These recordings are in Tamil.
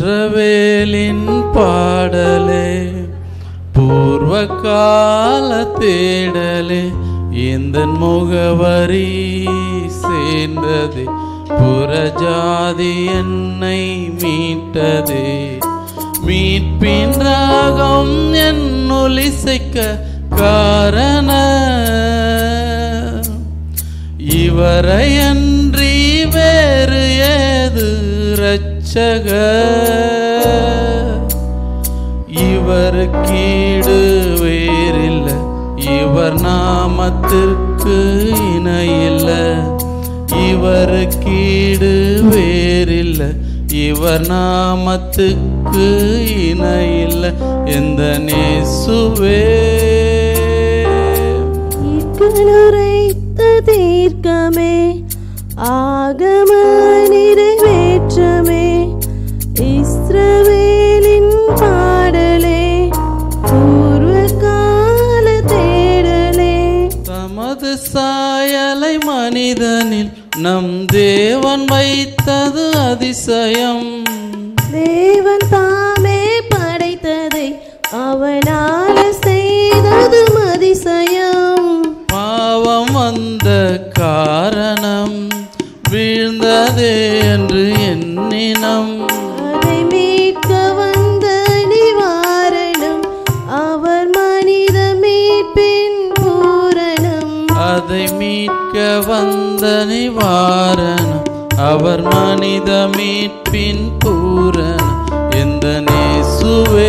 இஸ்ரவேலின் பாடலே பூர்வ கால தேடலே இந்த முகவரி சேர்ந்ததே புறஜாதி என்னை மீட்டதே மீட்பின் ராகம் என் ஒலிசைக்க காரண இவரை அன்றி வேறு ஏது இரட்சக இவருக்கீடு வேறில்ல இவர் நாமத்திற்கு இணையில்ல இவருக்கீடு வேறில்ல இவர் நாமத்துக்கு இணையில்ல எந்த நேசுவே தீர்க்கனுரைத்த தீர்க்கமே ஆகம நிறைவேற்றமே இஸ்ரவேலின் பாடலே பூர்வ கால தேடலே தமது சாயலை மனிதனில் நம் தேவன் வைத்தது அதிசயம் தேவன் தாமே படைத்ததை அவனால செய்தது அதிசயம் பாவம் வந்த காரணம் வீழ்ந்ததே என்று எண்ணினம் அதை மீட்க வந்த நிவாரணம் அவர் மனித மீட்பின் பூரணம் அதை மீட்க வந்த நிவாரணம் அவர் மனித மீட்பின் பூரணம் எந்த நேசுவே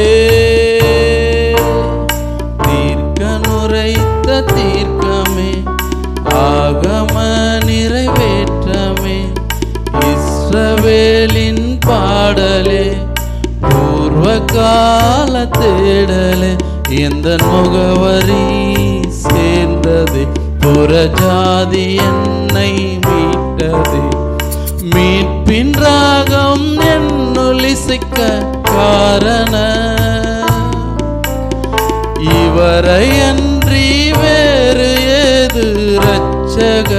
தீர்க்க நுரைத்த தீர்க்கமே ஆகம நிறைவேற்றமே இஸ்ரவேலின் பாடலே பூர்வ கால தேடலே எந்த முகவரி சேர்ந்தது புறஜாதி என்னை மீட்டது மீட்பின் ராகம் என்னொலிசிக்க காரண இவரை அன்றி வேறு ஏது இரட்சக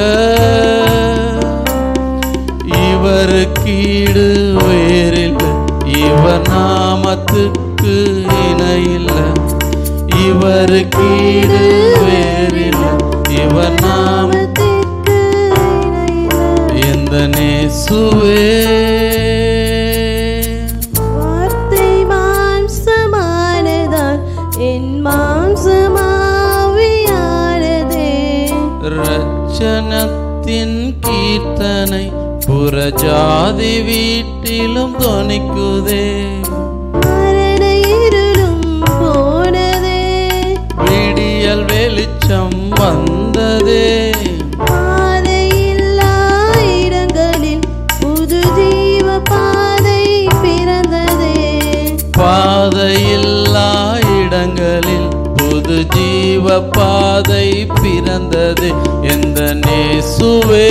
இவருக்கீடு வேறில்லை இவர் நாமத்துக்கு இணையில்லை இவருக்கீடு வேறில்லை இவர் நாம நாமத்திற்கு இணையில்லை. எந்த நேசுவே வார்த்தை மாம்சமானதால் என் மாம்சமாவியானதே ரட்சணத்தின் கீர்த்தனை புறஜாதி வீட்டிலும் தொனிக்குதே மரண இருளும் போனதே விடியல் வெளிச்சம் வந்ததே பாதையில்லா இடங்களில் புது ஜீவ பாதை பிறந்ததே பாதையில்லா இடங்களில் புது ஜீவ பாதை பிறந்தது எந்த நேசுவே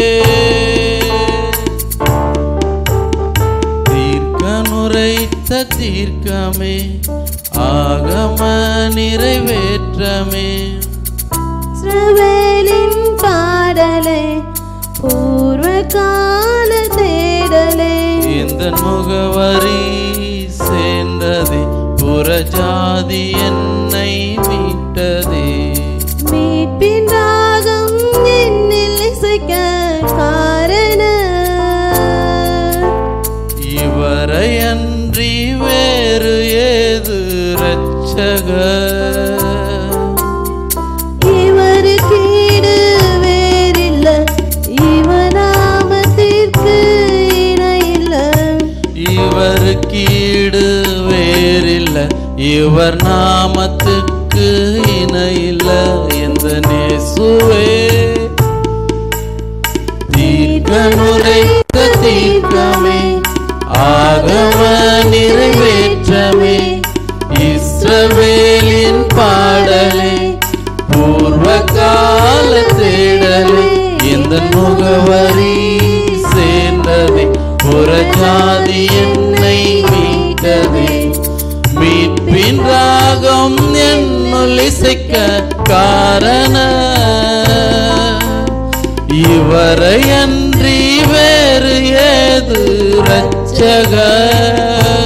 தீர்க்க நுரைத்த தீர்க்கமே ஆகம நிறைவேற்றமே இஸ்ரவேலின் பாடலே பூர்வ கால தேடலே இந்த முகவரி சேர்ந்ததே புறஜாதி என்னை மீட்டதே மீட்பின் ராகம் என்னில் இசைக்க காரண இவரை அன்றி வேறு ஏது இரட்சக இவருக்கீடு வேறில்ல இவநாமத்திற்கு இணையில்ல இவருக்கீடு வேறில்ல இவர் நாமத்துக்கு இணையில்ல எந்த நேசுவே தீர்க்கனுரைத்த தீர்க்கமே ஆகம நிறைவேற்றமே இஸ்ரவேலின் பாடலே பூர்வ கால தேடலே இந்த முகவரி சேர்ந்ததே புறஜாதி என்னை மீட்டதே மீட்பின் ராகம் என்னொலிசைக்க காரண இவரை அன்றி வேறு ஏது இரட்சக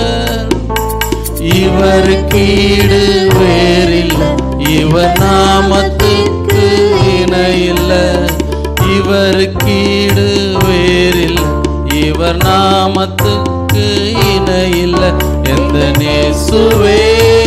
இவருக்கீடு வேறில்ல இவர் நாமத்துக்கு இணையில்ல இவருக்கீடு வேறில்ல இவர் நாமத்துக்கு இணையில்ல எந்த நேசுவே